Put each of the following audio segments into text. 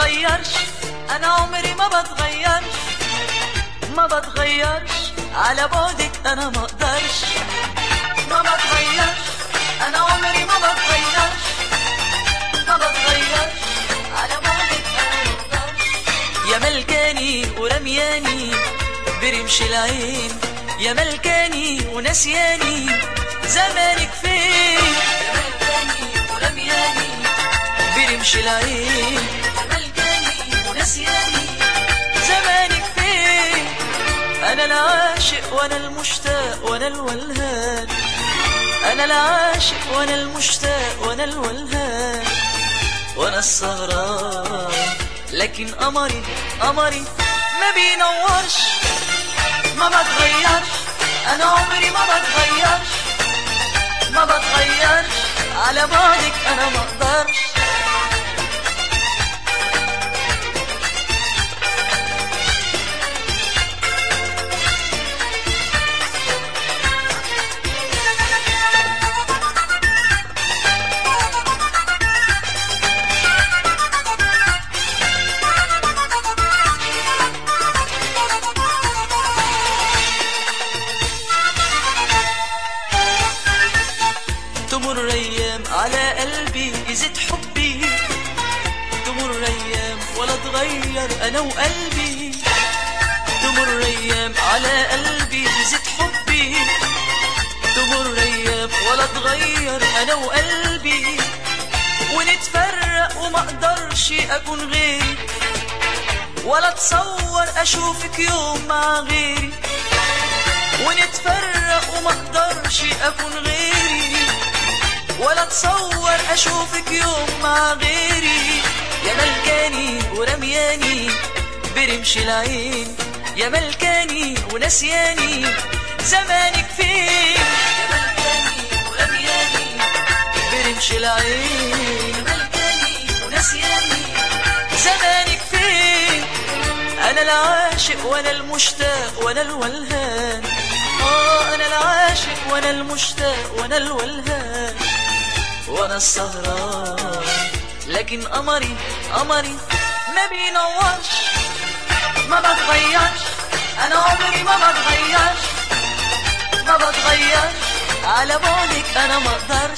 بتغيرش انا عمري ما بتغيرش ما بتغيرش على بعدك انا ما اقدرش ما بتغيرش انا عمري ما بتغيرش ما بتغيرش على بعدك انا ما اقدرش يا ملكاني ورمياني برمش العين يا ملكاني ونسياني زمانك فين يا ملكاني ورمياني برمش العين يا ملكاني ونسياني زمانك فين انا العاشق وانا المشتاق وانا الولهان انا العاشق وانا المشتاق وانا الولهان وانا السهران لكن قمري قمري ما بينورش ما بتغيرش انا عمري ما بتغيرش ما بتغيرش على بعدك انا ما اقدرش تمر ايام على قلبي يزيد حبي تمر ايام ولا اتغير انا وقلبي تمر ايام على قلبي يزيد حبي تمر ايام ولا اتغير انا وقلبي ونتفرق وما اقدرش اكون غيري ولا اتصور اشوفك يوم مع غيري ونتفرق وما اقدرش اكون غيري ولا اتصور اشوفك يوم مع غيري يا ملكاني ورمياني برمش العين يا ملكاني ونسياني زمانك فين يا ملكاني ورمياني برمش العين يا ملكاني ونسياني زمانك فين انا العاشق وانا المشتاق وانا الولهان اه انا العاشق وانا المشتاق وانا الولهان وانا السهران لكن قمري قمري ما بينورش ما بتغيرش انا عمري ما بتغيرش ما بتغيرش على بعدك انا ما اقدرش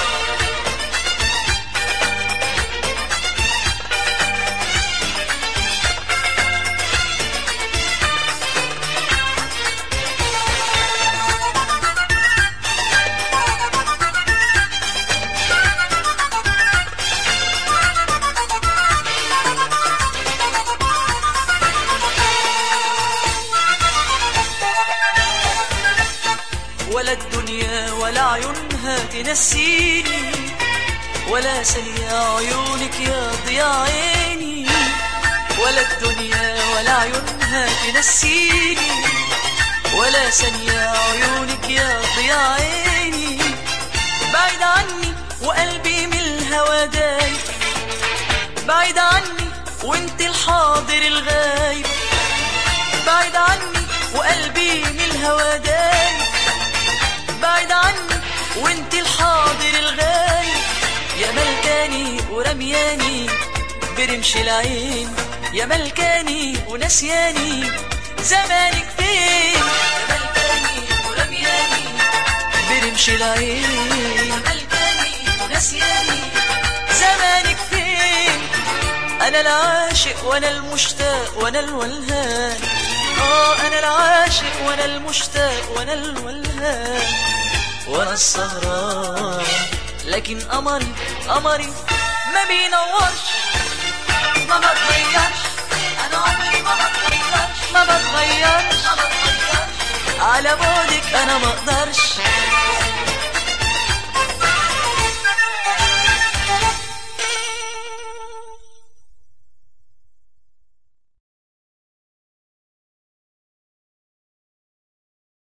ولا الدنيا ولا عيونها تنسيني ولا ثانية عيونك يا ضياء عيني ولا الدنيا ولا عيونها تنسيني ولا ثانية عيونك يا ضياء عيني بعيد عني وقلبي من الهوى دايب بعيد عني وانت الحاضر الغايب بعيد عني وقلبي من الهوى دايب بعيد عني وانت الحاضر الغايب يا ملكاني ورمياني برمش العين يا ملكاني ونسياني زمانك فين يا ملكاني ورمياني برمش العين يا ملكاني ونسياني زمانك فين انا العاشق وانا المشتاق وانا الولهان اه انا العاشق وانا المشتاق وانا الولهان وانا السهران لكن قمري قمري ما بينورش ما بتغيرش انا عمري ما بتغيرش ما بتغيرش ما بتغيرش على بعدك انا ما اقدرش